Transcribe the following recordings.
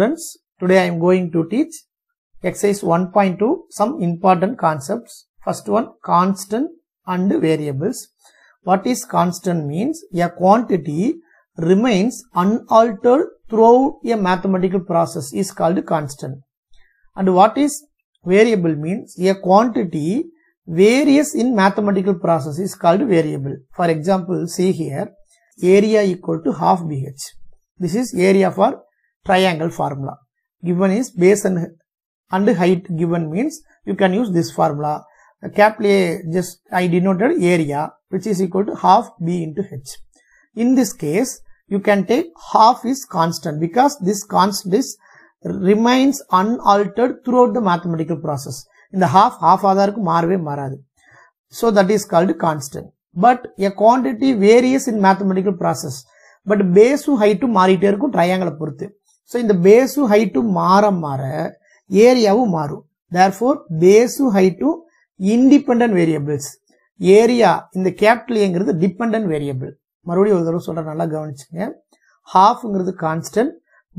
students today i am going to teach exercise 1.2 some important concepts first one constant and variables what is constant means a quantity remains unaltered throughout a mathematical process is called constant and what is variable means a quantity varies in mathematical process is called variable for example see here area equal to half bh this is area for triangle formula given is base and, and height given means you can use this formula Uh, capital A just I denoted area which is equal to half b into h in this case you can take half is constant because this constant is remains unaltered throughout the mathematical process இந்த half half ஆதான் இருக்கும் மாறவே மாறாது so that is called constant but a quantity varies in mathematical process but பேஸும் ஹைட்டும் மாறிட்டே இருக்கும் ட்ரையாங்கிளை பொறுத்து so இந்த பேஸும் ஹைட்டும் மாற மாற ஏரியாவும் மாறும் தேர்ஃபோர் பேஸும் ஹைட்டும் இண்டிபெண்ட் வேரியபிள்ஸ் ஏரியா இந்த கேபிட்டல் ஏங்கிறது டிபெண்ட் வேரியபிள் மறுபடியும் ஒரு தடவை சொல்ற நல்லா கவனிச்சுங்க ஹாஃப்ங்கிறது கான்ஸ்டன்ட்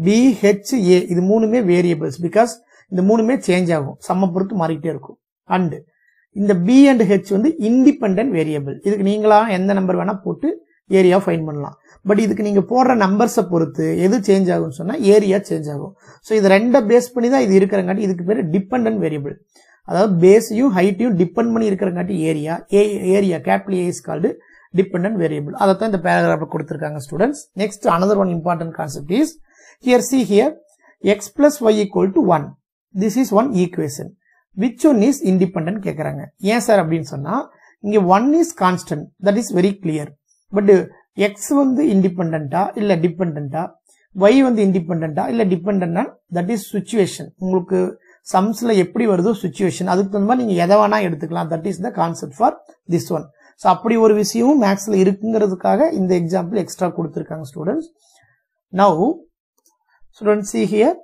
பிஹெச்ஏ இது மூணுமே வேரியபிள்ஸ் பிகாஸ் இந்த மூணுமே சேஞ்ச் ஆகும் சம்ம பொறுத்து மாறிக்கிட்டே இருக்கும் அண்டு இந்த பி அண்ட் ஹெச் வந்து இண்டிபெண்ட் வேரியபிள் இதுக்கு நீங்களா எந்த நம்பர் வேணா போட்டு ஏரியா ஃபைன் பண்ணலாம் பட் இதுக்கு நீங்க போடுற நம்பர்ஸை பொறுத்து எது சேஞ்ச் ஆகும்னு சொன்னா ஏரியா சேஞ்ச் ஆகும் ஸோ இது ரெண்டை பேஸ் பண்ணி தான் இது இருக்கிறங்காட்டி இதுக்கு பேர் டிபெண்ட் வேரியபிள் அதாவது பேஸையும் ஹைட்டையும் டிபெண்ட் பண்ணி இருக்கிறங்காட்டி area area capital A is called dependent variable அதை தான் இந்த பேராகிராஃபில் கொடுத்துருக்காங்க students next another one important concept is here see here X plus Y equal to one this is one equation which one is independent கேட்குறாங்க ஏன் sir அப்படின்னு சொன்னா இங்க one is constant that is very clear but X வந்து இண்டிபெண்டா இல்ல டிபெண்டா Y வந்து இண்டிபெண்டா இல்ல டிபெண்டா தட் இஸ் சுச்சுவேஷன் உங்களுக்கு சம்ஸ்ல எப்படி வருதோ சுச்சுவேஷன் அதுக்கு தகுந்த மாதிரி நீங்க எதை வேணா எடுத்துக்கலாம் that is the concept for this one so அப்படி ஒரு விஷயமும் மேக்ஸ்ல இருக்குங்கிறதுக்காக இந்த எக்ஸாம்பிள் எக்ஸ்ட்ரா கொடுத்துருக்காங்க students now students see here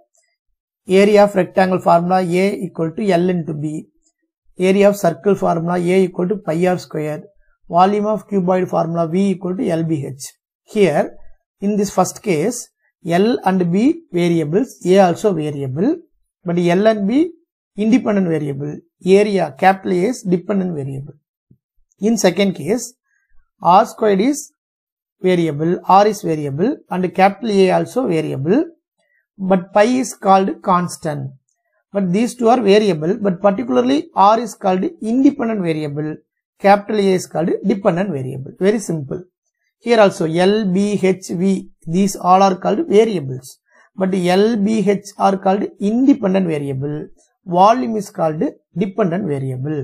area of rectangle formula a equal to l into b area of circle formula a equal to pi r square volume of cuboid formula v equal to lbh here in this first case l and b variables a also variable but l and b independent variable area capital a is dependent variable in second case r squared is variable r is variable and capital a also variable but pi is called constant. But these two are variable, but particularly R is called independent variable. Capital A is called dependent variable. Very simple. Here also L, B, H, V, these all are called variables. But L, B, H are called independent variable. Volume is called dependent variable.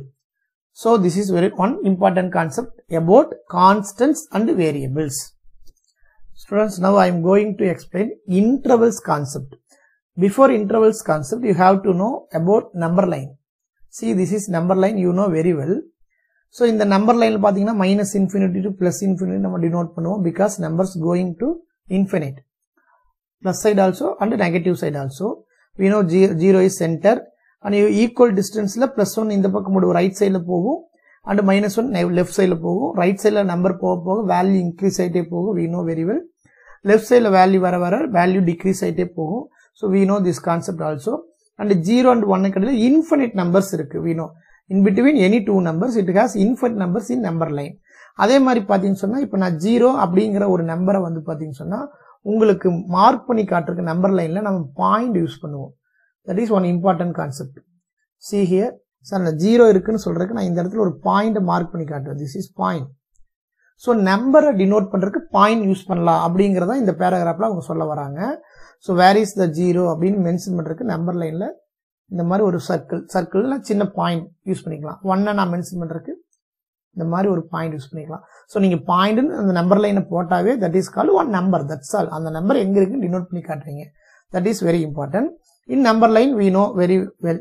So this is very one important concept about constants and variables. Students, now I am going to explain intervals concept. Before intervals concept, you have to know about number line. See, this is number line, you know very well. So, in the number line, பார்த்தீங்கன்னா minus infinity to plus infinity நம்ம denote பண்ணுவோம் because numbers going to infinite. Plus side also and negative side also. We know 0 is center and equal distanceல plus 1 இந்த பக்கம் ஒரு right sideல போகும் and minus 1 left sideல போகும் right sideல number போக போக value increase ஆயிட்டே போகும் we know very well left sideல value வர வர value decrease ஆயிட்டே போகும் so we know this concept also and 0 and 1 கடையில் infinite numbers இருக்கு we know in between any two numbers it has infinite numbers in number line அதே மாதிரி பார்த்தீங்கன்னு சொன்னா இப்போ நான் ஜீரோ அப்படிங்கிற ஒரு நம்பரை வந்து பார்த்தீங்கன்னு சொன்னா உங்களுக்கு மார்க் பண்ணி காட்டுறதுக்கு நம்பர் லைன்ல நம்ம பாயிண்ட் யூஸ் பண்ணுவோம் that is one important concept see here sir நான் ஜீரோ இருக்குன்னு சொல்றதுக்கு நான் இந்த இடத்துல ஒரு பாயிண்ட் மார்க் பண்ணி காட்டுறேன் திஸ் இஸ் பாயிண்ட் ஸோ நம்பரை டினோட் பண்றதுக்கு பாயிண்ட் யூஸ் பண்ணலாம் அப்படிங்கிறத இந்த பேராகிராஃப்ல அவங்க சொல்ல வராங்க so where is the zero அப்படின்னு மென்ஷன் பண்றதுக்கு நம்பர் லைன்ல இந்த மாதிரி ஒரு சர்க்கிள் சர்க்கிள்ல சின்ன பாயிண்ட் யூஸ் பண்ணிக்கலாம் ஒன்னை நான் மென்ஷன் பண்றதுக்கு இந்த மாதிரி ஒரு பாயிண்ட் யூஸ் பண்ணிக்கலாம் ஸோ நீங்க பாயிண்ட் அந்த நம்பர் லைனை போட்டாவே that is call one number that's all அந்த நம்பர் எங்க இருக்குன்னு டினோட் பண்ணி காட்டுறீங்க that is very important in number line we know very well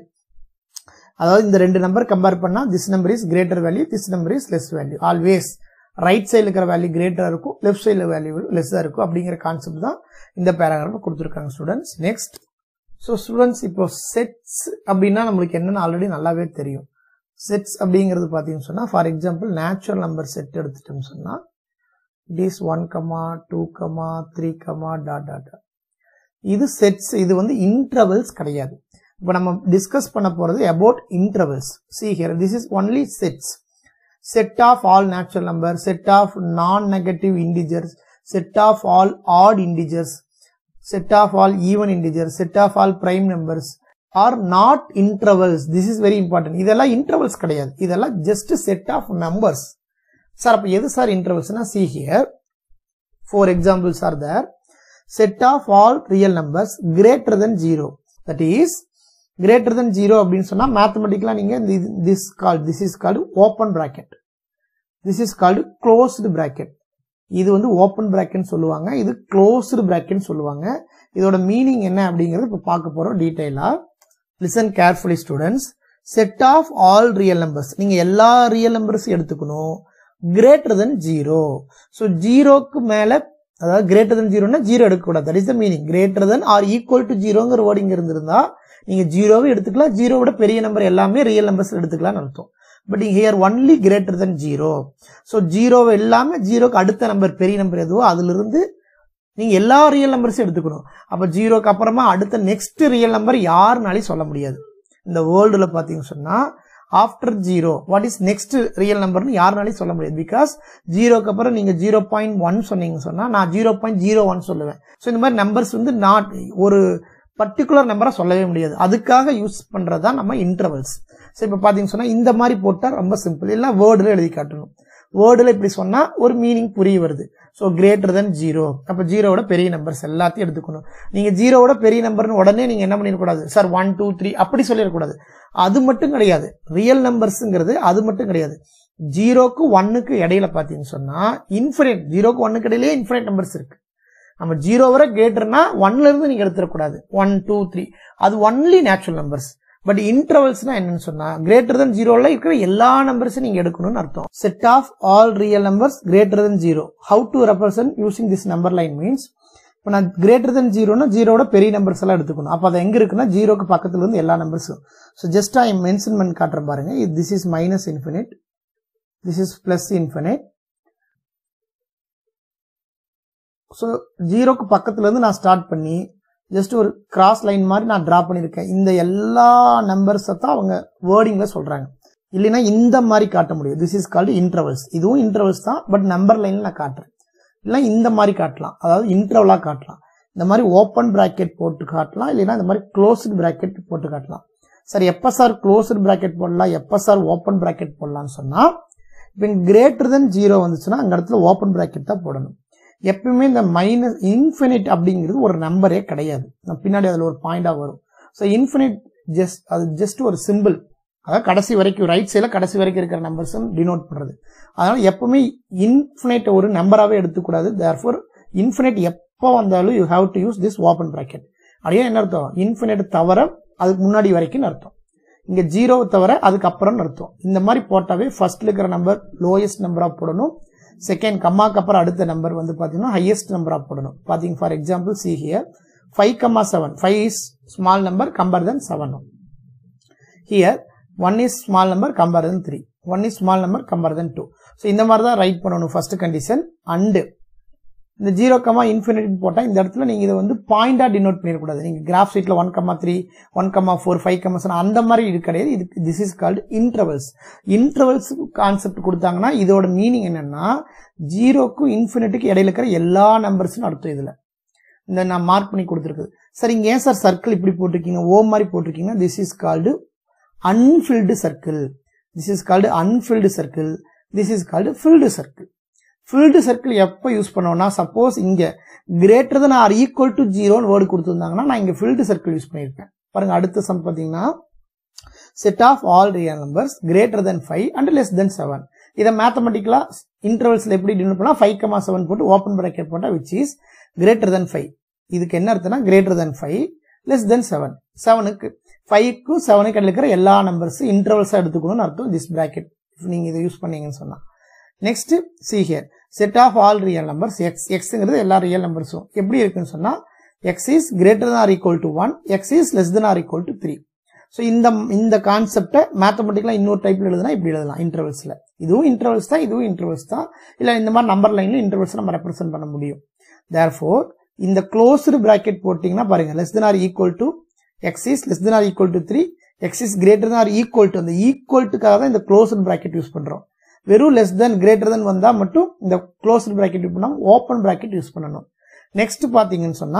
அதாவது இந்த ரெண்டு நம்பர் கம்பேர் பண்ணா this number is greater value this number is less value always right சைடில் இருக்கிற வேல்யூ கிரேட்டரா இருக்கும் லெஃப்ட் சைடில் வேல்யூ லெஸ்ஸா இருக்கும் அப்படிங்கிற கான்செப்ட் தான் இந்த பேராகிராஃப் கொடுத்துருக்காங்க ஸ்டூடெண்ட்ஸ் நெக்ஸ்ட் ஸோ ஸ்டூடெண்ட்ஸ் இப்போ செட்ஸ் அப்படின்னா நம்மளுக்கு என்னன்னு ஆல்ரெடி நல்லாவே தெரியும் செட்ஸ் அப்படிங்கிறது பார்த்தீங்கன்னு சொன்னா for example natural number set எடுத்துட்டோம்னு சொன்னா it is one comma two comma three comma dot dot இது செட்ஸ் இது வந்து இன்டர்வல்ஸ் கிடையாது இப்போ நம்ம டிஸ்கஸ் பண்ண போறது about intervals see here this is only sets set of all natural number set of non negative integers set of all odd integers set of all even integers set of all prime numbers are not intervals this is very important இதெல்லாம் intervals கிடையாது இதெல்லாம் just set of numbers sir அப்ப எது sir இன்டர்வல்ஸ்னா see here for examples are there set of all real numbers greater than zero that is greater than zero அப்படின்னு சொன்னா மேத்தமெட்டிக்கலா நீங்க this call this is called open bracket this is called closed bracket இது வந்து open bracket சொல்லுவாங்க இது closed bracket சொல்லுவாங்க இதோட மீனிங் என்ன அப்படிங்கறது இப்ப பார்க்க போறோம் டீடைலா listen carefully students set of all real numbers நீங்க எல்லா ரியல் நம்பர்ஸ் எடுத்துக்கணும் கிரேட்டர் தென் ஜீரோ ஸோ ஜீரோக்கு மேல அதாவது கிரேட்டர் தென் ஜீரோனா ஜீரோ எடுக்கக்கூடாது that is the meaning greater than or equal to ஜீரோங்கிற வேர்டிங் இருந்திருந்தா நீங்க ஜீரோவை எடுத்துக்கலாம் ஜீரோவோட பெரிய நம்பர் எல்லாமே ரியல் நம்பர்ஸ் எடுத்துக்கலாம்னு அர்த்தம் but here only greater than zero so ஜீரோவை எல்லாமே ஜீரோக்கு அடுத்த நம்பர் பெரிய நம்பர் எதுவோ அதுல இருந்து நீங்க எல்லா ரியல் நம்பர்ஸும் எடுத்துக்கணும் அப்ப ஜீரோக்கு அப்புறமா அடுத்த நெக்ஸ்ட் ரியல் நம்பர் யாருனாலையும் சொல்ல முடியாது இந்த வேர்ல்டுல பாத்தீங்கன்னு சொன்னா after zero what is next real நம்பர்னு யாருனாலையும் சொல்ல முடியாது பிகாஸ் ஜீரோக்கு அப்புறம் நீங்க ஜீரோ பாயிண்ட் ஒன் சொன்னீங்க சொன்னா நான் ஜீரோ பாயிண்ட் ஜீரோ ஒன் சொல்லுவேன் ஸோ இந்த மாதிரி நம்பர்ஸ் வந்து நாட் ஒரு பர்டிகுலர் நம்பரை சொல்லவே முடியாது அதுக்காக யூஸ் பண்றதா நம்ம இன்டர்வல்ஸ் ஸோ இப்போ பார்த்தீங்கன்னு சொன்னா இந்த மாதிரி போட்டால் ரொம்ப சிம்பிள் இல்லை வேர்டில் எழுதி காட்டணும் வேர்டில் இப்படி சொன்னா ஒரு மீனிங் புரிய வருது ஸோ கிரேட்டர் தென் ஜீரோ அப்போ ஜீரோவோட பெரிய நம்பர்ஸ் எல்லாத்தையும் எடுத்துக்கணும் நீங்க ஜீரோவோட பெரிய நம்பர்னு உடனே நீங்க என்ன பண்ணிடக்கூடாது சார் ஒன் டூ த்ரீ அப்படி சொல்லிடக்கூடாது அது மட்டும் கிடையாது ரியல் நம்பர்ஸ்ங்கிறது அது மட்டும் கிடையாது ஜீரோக்கு ஒன்னுக்கு இடையில பார்த்தீங்கன்னு சொன்னா இன்ஃபினிட் ஜீரோக்கு ஒன்னுக்கு இடையிலேயே இன்ஃபினிட் நம்பர்ஸ் இருக்கு நம்ம ஜீரோ வரை கேட்டர்னா ஒன்ல இருந்து நீங்க எடுத்துடக்கூடாது ஒன் டூ த்ரீ அது ஒன்லி நேச்சுரல் நம்பர்ஸ் பட் இன்டர்வல்ஸ்னா என்னன்னு சொன்னா கிரேட்டர் தென் ஜீரோல இருக்கிற எல்லா நம்பர்ஸும் நீங்க எடுக்கணும்னு அர்த்தம் set of all real numbers greater than zero how to represent using this number line means இப்போ நான் கிரேட்டர் தென் ஜீரோனா ஜீரோட பெரிய நம்பர்ஸ் எல்லாம் எடுத்துக்கணும் அப்போ அது எங்க இருக்குன்னா ஜீரோக்கு பக்கத்துல இருந்து எல்லா நம்பர்ஸும் ஸோ ஜஸ்ட் ஐ மென்ஷன் பண்ணி காட்டுறேன் பாருங்க this is minus infinite this is plus infinite so ஜீரோக்கு பக்கத்துல இருந்து நான் ஸ்டார்ட் பண்ணி ஜஸ்ட் ஒரு கிராஸ் லைன் மாதிரி நான் டிரா பண்ணியிருக்கேன் இந்த எல்லா நம்பர்ஸை தான் அவங்க வேர்டிங்ல சொல்றாங்க இல்லைன்னா இந்த மாதிரி காட்ட முடியும் திஸ் இஸ் கால்டு இன்டர்வல்ஸ் இதுவும் இன்டர்வல்ஸ் தான் பட் நம்பர் லைன்ல நான் காட்டுறேன் இல்லை இந்த மாதிரி காட்டலாம் அதாவது இன்டர்வலா காட்டலாம் இந்த மாதிரி ஓப்பன் பிராக்கெட் போட்டு காட்டலாம் இல்லைன்னா இந்த மாதிரி க்ளோஸ்டு பிராக்கெட் போட்டு காட்டலாம் சார் எப்போ சார் க்ளோஸ்டு பிராக்கெட் போடலாம் எப்போ சார் ஓப்பன் பிராக்கெட் போடலாம்னு சொன்னா இப்போ கிரேட்டர் தென் ஜீரோ வந்துச்சுன்னா அங்க இடத்துல ஓப்பன் பிராக்கெட் தான் போடணும் எப்பயுமே இந்த மைனஸ் இன்ஃபினிட் அப்படிங்கிறது ஒரு நம்பரே கிடையாது நம்ம பின்னாடி அதில் ஒரு பாயிண்டாக வரும் ஸோ இன்ஃபினிட் ஜஸ்ட் அது ஜஸ்ட் ஒரு சிம்பிள் அதாவது கடைசி வரைக்கும் ரைட் சைடில் கடைசி வரைக்கும் இருக்கிற நம்பர்ஸ் டினோட் பண்ணுறது அதனால எப்பவுமே இன்ஃபினைட் ஒரு நம்பராகவே எடுத்துக்கூடாது தேர்ஃபோர் இன்ஃபினைட் எப்போ வந்தாலும் you have to use this open bracket அப்படியே என்ன அர்த்தம் இன்ஃபினைட் தவிர அதுக்கு முன்னாடி வரைக்கும் அர்த்தம் இங்க ஜீரோ தவிர அதுக்கப்புறம் அர்த்தம் இந்த மாதிரி போட்டாவே ஃபர்ஸ்ட்ல இருக்கிற நம்பர் லோயஸ்ட் நம்பரா போடணும் செகண்ட் கம்மாக்கு அப்புறம் அடுத்த நம்பர் வந்து பாத்தீங்கன்னா ஹையஸ்ட் நம்பரா போடணும் பாத்தீங்க for example see here five comma seven five is small number compare than seven here one is small number compare than three one is small number compare than two so இந்த மாதிரி தான் write பண்ணணும் first condition and இந்த zero comma infinity போட்டால் இந்த இடத்துல நீங்கள் இதை வந்து பாயிண்டா டினோட் பண்ணிடக்கூடாது நீங்கள் கிராஃப் ஷீட்டில் one comma three one comma four five comma seven அந்த மாதிரி இது கிடையாது இது this is called intervals intervals concept கொடுத்தாங்கன்னா இதோட மீனிங் என்னன்னா ஜீரோக்கும் இன்ஃபினிட்டிக்கு இடையில இருக்கிற எல்லா நம்பர்ஸும் அர்த்தம் இதில் இந்த நான் மார்க் பண்ணி கொடுத்துருக்குது சார் இங்க ஏன் சார் சர்க்கிள் இப்படி போட்டிருக்கீங்க ஓ மாதிரி போட்டிருக்கீங்கன்னா this is called unfilled circle this is called unfilled circle this is called filled circle filled circle எப்போ யூஸ் பண்ணுவோம்னா சப்போஸ் இங்க greater than or equal to ஜீரோன்னு வேர்டு கொடுத்துருந்தாங்கன்னா நான் இங்க ஃபில்டு சர்க்கிள் யூஸ் பண்ணியிருப்பேன் பாருங்க அடுத்த சம் பார்த்தீங்கன்னா set of all real numbers greater than five and less than seven இதை மேத்தமெட்டிக்கலா இன்டர்வல்ஸ்ல எப்படி டினோட் பண்ணா ஃபைவ் கமா செவன் போட்டு ஓப்பன் பிராக்கெட் போட்டா which is greater than five இதுக்கு என்ன அர்த்தம்னா greater than five less than seven செவனுக்கு ஃபைவ்க்கும் செவனுக்கு இருக்கிற எல்லா நம்பர்ஸ் இன்டர்வல்ஸா எடுத்துக்கணும்னு அர்த்தம் திஸ் பிராக்கெட் நீங்க இதை யூஸ் பண்ணீங்கன்னு சொன்னா next see here set of all real numbers X எக்ஸ்ங்கிறது எல்லா ரியல் நம்பர்ஸும் எப்படி இருக்குன்னு சொன்னா X is greater than or equal to one X is less than or equal to three so இந்த இந்த கான்செப்டை மேத்தமெட்டிக்கலாக இன்னொரு டைப்ல எழுதுனா இப்படி எழுதலாம் இன்டர்வல்ஸ்ல இதுவும் இன்டர்வல்ஸ் தான் இதுவும் இன்டர்வல்ஸ் தான் இல்லை இந்த மாதிரி நம்பர் லைன்ல இன்டர்வல்ஸ் நம்ம ரெப்ரசென்ட் பண்ண முடியும் தேர்ஃபோர் இந்த க்ளோஸ்டு பிராக்கெட் போட்டிங்கன்னா பாருங்க less than or equal to X is less than or equal to three X is greater than or equal to அந்த ஈக்குவல் டுக்காக தான் இந்த க்ளோஸ்டு பிராக்கெட் யூஸ் பண்றோம் வெறும் லெஸ் தென் கிரேட்டர் தென் வந்தா மட்டும் இந்த க்ளோஸ்டு பிராக்கெட் யூஸ் பண்ணாம ஓப்பன் பிராக்கெட் யூஸ் பண்ணணும் நெக்ஸ்ட் பாத்தீங்கன்னு சொன்னா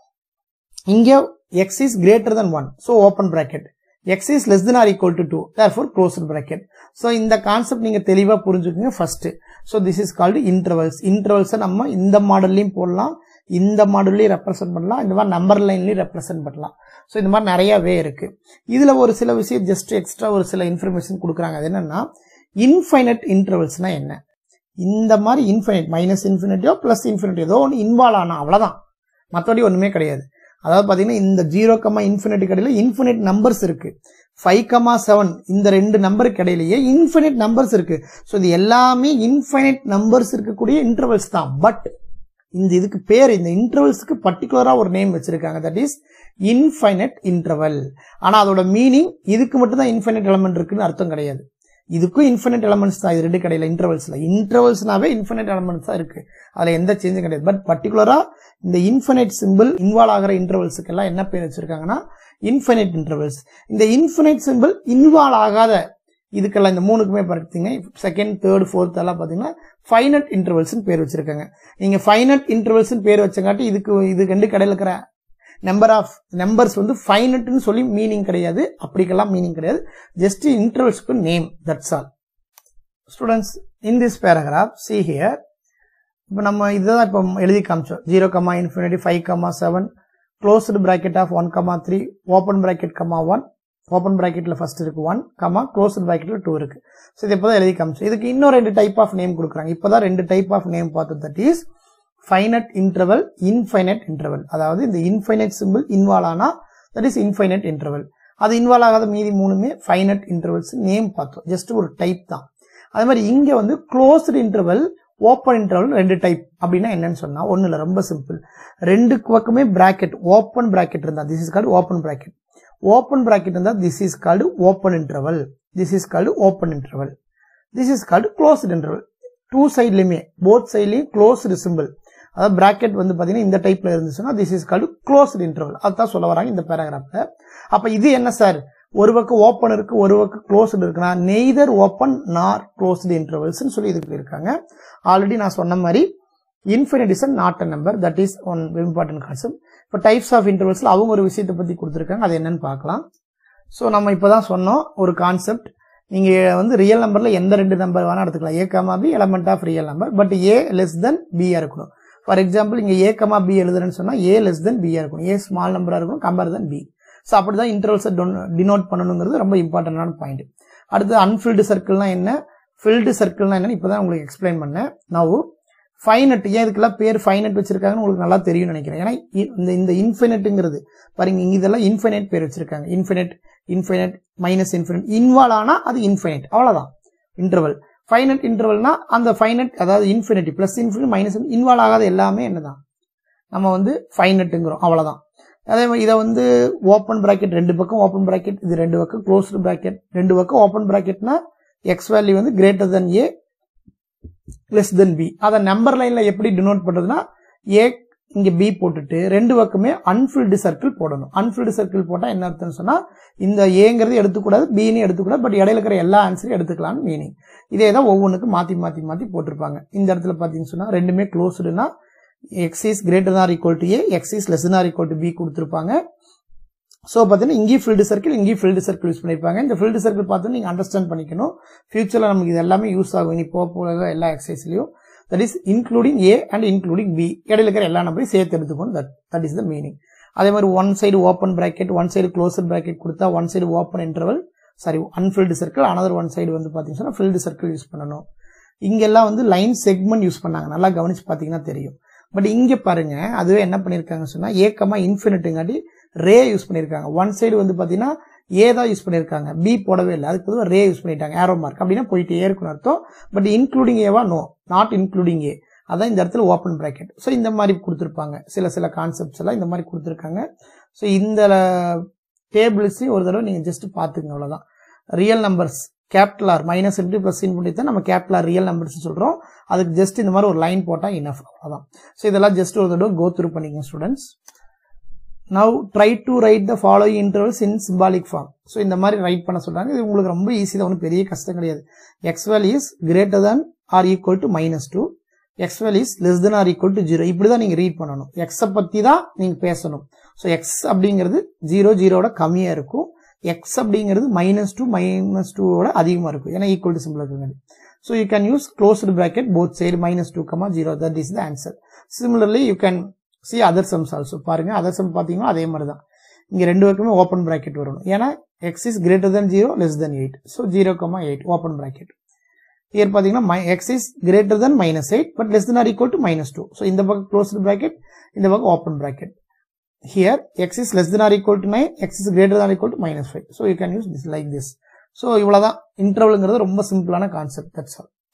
இங்க X is greater than one so open bracket X is less than or equal to two therefore closed bracket so இந்த concept நீங்க தெளிவா புரிஞ்சுக்கோங்க first so this is called intervals இன்டர்வல்ஸை நம்ம இந்த மாடல்லையும் போடலாம் இந்த மாடல்லையும் ரெப்ரசென்ட் பண்ணலாம் இந்த மாதிரி நம்பர் லைன்லையும் ரெப்ரசென்ட் பண்ணலாம் ஸோ இந்த மாதிரி நிறைய வே இருக்கு இதுல ஒரு சில விஷயம் ஜஸ்ட் எக்ஸ்ட்ரா ஒரு சில இன்ஃபர்மேஷன் கொடுக்குறாங்க அது என்னன்னா இன்ஃபைனட் இன்டர்வல்ஸ்னா என்ன இந்த மாதிரி இன்ஃபினிட் மைனஸ் இன்ஃபினிட்டியோ பிளஸ் இன்ஃபினிட்டி ஏதோ ஒன்று இன்வால்வ் ஆனா அவ்வளவுதான் மற்றபடி ஒண்ணுமே கிடையாது அதாவது பாத்தீங்கன்னா இந்த ஜீரோ கமா இன்ஃபினிட்டி கடையில இன்ஃபினிட் நம்பர்ஸ் இருக்கு ஃபைவ் கமா செவன் இந்த ரெண்டு நம்பருக்கு இடையிலேயே இன்ஃபினிட் நம்பர்ஸ் இருக்கு ஸோ இது எல்லாமே இன்ஃபினிட் நம்பர்ஸ் இருக்கக்கூடிய இன்டர்வல்ஸ் தான் பட் இந்த இதுக்கு பேர் இந்த இன்டர்வல்ஸ்க்கு பர்டிகுலரா ஒரு நேம் வச்சிருக்காங்க தட் இஸ் இன்ஃபைனட் இன்டர்வல் ஆனா அதோட மீனிங் இதுக்கு மட்டும் தான் இன்ஃபைனட் எலமெண்ட் இருக்குன்னு அர்த்தம் கிடையாது இதுக்கும் இன்ஃபினிட் எலமெண்ட்ஸ் தான் இது ரெண்டு கடையில இன்டர்வல்ஸ்ல இன்டர்வல்ஸ்னாவே இன்ஃபினிட் எலமெண்ட்ஸ் தான் இருக்கு அதுல எந்த சேஞ்சும் கிடையாது பட் பர்டிகுலரா இந்த இன்ஃபினிட் சிம்பிள் இன்வால்வ் ஆகிற இன்டர்வல்ஸுக்கு எல்லாம் என்ன பேர் வச்சிருக்காங்கன்னா இன்ஃபினிட் இன்டர்வல்ஸ் இந்த இன்ஃபினிட் சிம்பிள் இன்வால்வ் ஆகாத இதுக்கெல்லாம் இந்த மூணுக்குமே பார்த்தீங்க செகண்ட் தேர்ட் ஃபோர்த் எல்லாம் பார்த்தீங்கன்னா ஃபைனட் இன்டர்வல்ஸ் பேர் வச்சிருக்காங்க நீங்க ஃபைனட் இன்டர்வல்ஸ் பேர் வச்சங்காட்டி இதுக்கு இது ரெண்டு கடையில் இருக்கிற நம்பர் ஆஃப் நம்பர்ஸ் வந்து ஃபைனட்னு சொல்லி மீனிங் கிடையாது அப்படிக்கெல்லாம் மீனிங் கிடையாது ஜஸ்ட் இன்டர்வல்ஸ்க்கு name that's all students in this paragraph see here இப்போ நம்ம இதுதான் இப்போ எழுதி காமிச்சோம் zero comma infinity five comma seven closed bracket of one comma three open bracket comma one ஓப்பன் பிராக்கெட்ல ஃபர்ஸ்ட் இருக்கு ஒன் கமா க்ளோஸ்டு பிராக்கெட்ல டூ இருக்கு ஸோ இது இப்போதான் எழுதி காமிச்சோம் இதுக்கு இன்னும் ரெண்டு டைப் ஆஃப் நேம் கொடுக்குறாங்க இப்போதான் ரெண்டு டைப் ஆஃப் நேம் பார்த்தோம் that is finite interval infinite interval அதாவது இந்த இன்ஃபைனட் சிம்பிள் இன்வால்வ் ஆனா தட் இஸ் இன்ஃபைனட் இன்டர்வல் அது இன்வால்வ் ஆகாத மீதி மூணுமே ஃபைனட் இன்டர்வல்ஸ் நேம் பார்த்தோம் ஜஸ்ட் ஒரு டைப் தான் அதே மாதிரி இங்க வந்து க்ளோஸ்டு இன்டர்வல் ஓப்பன் இன்டர்வல் ரெண்டு டைப் அப்படின்னா என்னன்னு சொன்னா ஒண்ணு இல்ல ரொம்ப சிம்பிள் ரெண்டு பக்கமே பிராக்கெட் ஓப்பன் பிராக்கெட் இருந்தா this is called open bracket open bracket இருந்தா this is called open interval this is called open interval this is called closed interval two சைட்லயுமே போத் சைட்லயும் க்ளோஸ்டு சிம்பிள் அதாவது பிராக்கெட் வந்து பாத்தீங்கன்னா இந்த டைப்ல இருந்துச்சுன்னா this is called closed interval அதுதான் சொல்ல வராங்க இந்த பேராகிராஃப்ல அப்ப இது என்ன சார் ஒரு பக்கம் ஓப்பன் இருக்கு ஒரு பக்கம் க்ளோஸ்டு இருக்குன்னா neither open nor closed intervals சொல்லி இதுக்கு இருக்காங்க ஆல்ரெடி நான் சொன்ன மாதிரி infinite is not a number that is one important concept இப்போ டைப்ஸ் ஆஃப் இன்டர்வல்ஸ்ல அவங்க ஒரு விஷயத்தை பத்தி கொடுத்துருக்காங்க அது என்னன்னு பார்க்கலாம் ஸோ நம்ம இப்போதான் சொன்னோம் ஒரு கான்செப்ட் நீங்க வந்து ரியல் நம்பர்ல எந்த ரெண்டு நம்பர் வேணா எடுத்துக்கலாம் A comma B element of real number but A less than பியா இருக்கணும் ஃபார் எக்ஸாம்பிள் இங்க ஏ கமா பி எழுதுறேன்னு சொன்னா ஏ லெஸ் தென் பியா இருக்கணும் ஏ ஸ்மால் நம்பரா இருக்கணும் கம்பேர் தென் பி ஸோ அப்படிதான் இன்டர்வல்ஸை டினோட் பண்ணணுங்கிறது ரொம்ப இம்பார்ட்டன்டான பாயிண்ட் அடுத்து அன்ஃபில்டு சர்க்கிள்னா என்ன ஃபில்டு சர்க்கிள்னா என்னன்னு இப்பதான் உங்களுக்கு எக்ஸ்பிளைன் பண்ணேன் நான் ஃபைனட் ஏன் இதுக்கெல்லாம் பேர் ஃபைனட் வச்சிருக்காங்கன்னு உங்களுக்கு நல்லா தெரியும்னு நினைக்கிறேன் ஏன்னா இந்த இந்த இன்ஃபினிட்ங்கிறது பாருங்க இங்க இதெல்லாம் இன்ஃபினைட் பேர் வச்சிருக்காங்க infinite infinite minus infinite involve ஆனா அது இன்ஃபினைட் அவ்வளவுதான் இன்டர்வல் ஃபைனட் இன்டர்வல்னா அந்த ஃபைனட் அதாவது infinity plus infinite minus involve ஆகாத எல்லாமே என்னதான் நம்ம வந்து ஃபைனட்டுங்கிறோம் அவ்வளவுதான் அதே மாதிரி இதை வந்து ஓப்பன் பிராக்கெட் ரெண்டு பக்கம் ஓப்பன் பிராக்கெட் இது ரெண்டு பக்கம் க்ளோஸ்டு பிராக்கெட் ரெண்டு பக்கம் ஓப்பன் பிராக்கெட்னா எக்ஸ் வேல்யூ வந்து greater than A less than B அதை நம்பர் லைன்ல எப்படி டினோட் பண்றதுன்னா ஏ இங்க பி போட்டுட்டு ரெண்டு பக்கமே அன்ஃபில்டு சர்க்கிள் போடணும் அன்ஃபில்டு சர்க்கிள் போட்டா என்ன அர்த்தம்னு சொன்னா இந்த ஏங்கிறது எடுத்துக்கூடாது பின்னு எடுத்துக்கூடாது பட் இடையில இருக்கிற எல்லா ஆன்சரையும் எடுத்துக்கலாம்னு மீனிங் இதே தான் ஒவ்வொன்றுக்கும் மாத்தி மாத்தி மாத்தி போட்டிருப்பாங்க இந்த இடத்துல பாத்தீங்கன்னு சொன்னா ரெண்டுமே க்ளோஸ்டுனா x is greater than equal to a x is less than equal to b கொடுத்துருப்பாங்க ஸோ பார்த்தீங்கன்னா இங்கேயும் ஃபில்டு சர்க்கிள் இங்கேயும் ஃபில்டு சர்க்கிள் யூஸ் பண்ணியிருப்பாங்க இந்த ஃபில்டு சர்க்கிள் பார்த்து நீங்கள் அண்டர்ஸ்டாண்ட் பண்ணிக்கணும் ஃபியூச்சரில் நமக்கு இது எல்லாமே யூஸ் ஆகும் இனி போக போக எல்லா எக்ஸசைஸ்லையும் that is including a and including b இடையில இருக்கிற எல்லா நம்பரையும் சேர்த்து எடுத்துக்கணும் that that is the meaning அதே மாதிரி one side open bracket one side closer bracket கொடுத்தா one side open interval sorry unfilled circle another one side வந்து பார்த்தீங்கன்னா ஃபில்டு சர்க்கிள் யூஸ் பண்ணணும் இங்கெல்லாம் வந்து லைன் செக்மெண்ட் யூஸ் பண்ணாங்க நல்லா கவனிச்சு பார்த்தீங்கன்னா தெரியும் பட் இங்க பாருங்க அதுவே என்ன பண்ணிருக்காங்க சொன்னா ஏக்கமா இன்ஃபினிட்டுங்காட்டி ரே யூஸ் பண்ணிருக்காங்க ஒன் சைடு வந்து பாத்தீங்கன்னா ஏ தான் யூஸ் பண்ணிருக்காங்க பி போடவே இல்லை அதுக்கு பொதுவாக ரே யூஸ் பண்ணிட்டாங்க ஏரோ மார்க் அப்படின்னா போயிட்டே இருக்குன்னு அர்த்தம் பட் இன்க்ளூடிங் ஏவா நோ நாட் இன்க்ளூடிங் ஏ அதான் இந்த இடத்துல ஓப்பன் பிராக்கெட் ஸோ இந்த மாதிரி கொடுத்துருப்பாங்க சில சில கான்செப்ட்ஸ் எல்லாம் இந்த மாதிரி கொடுத்துருக்காங்க ஸோ இந்த டேபிள்ஸையும் ஒரு தடவை நீங்கள் ஜஸ்ட் பார்த்துக்கங்க அவ்வளோதான் real numbers capital R minus into plus into தான் நம்ம கேபிட்டல் ஆர் ரியல் நம்பர்ஸ் சொல்கிறோம் அதுக்கு ஜஸ்ட் இந்த மாதிரி ஒரு லைன் போட்டால் இனஃப் அவ்வளோதான் ஸோ இதெல்லாம் ஜஸ்ட் ஒரு தடவை கோ த்ரூ பண்ணிக்கங்க students now try to write the following intervals in symbolic form so இந்த மாதிரி ரைட் பண்ண சொல்கிறாங்க இது உங்களுக்கு ரொம்ப ஈஸி தான் ஒன்றும் பெரிய கஷ்டம் கிடையாது x value is greater than or equal to minus two x value is less than or equal to zero இப்படி தான் நீங்கள் ரீட் பண்ணணும் எக்ஸை பற்றி தான் நீங்கள் பேசணும் ஸோ எக்ஸ் அப்படிங்கிறது ஜீரோ ஜீரோட கம்மியாக இருக்கும் எக்ஸ் அப்படிங்கிறது மைனஸ் டூ மைனஸ் டூவோட அதிகமாக இருக்கும் ஏன்னா ஈக்குவல் டு சிம்பிள் இருக்குங்க so you can use closed bracket both side minus two comma zero that is the answer similarly you can see other sums also பாருங்க அதர் சம் பார்த்தீங்கன்னா அதே மாதிரி தான் இங்கே ரெண்டு பக்கமே ஓப்பன் bracket வரணும் ஏன்னா x is greater than zero less than eight so zero comma eight open bracket here பார்த்தீங்கன்னா x is greater than minus eight but less than or equal to minus two so இந்த பக்கம் closed bracket இந்த பக்கம் open bracket here x is less than or equal to 9 x is greater than or equal to minus 5 so you can use this like this so இவ்வளவுதான் இன்டர்வல்ங்கிறது ரொம்ப சிம்பிளான concept that's all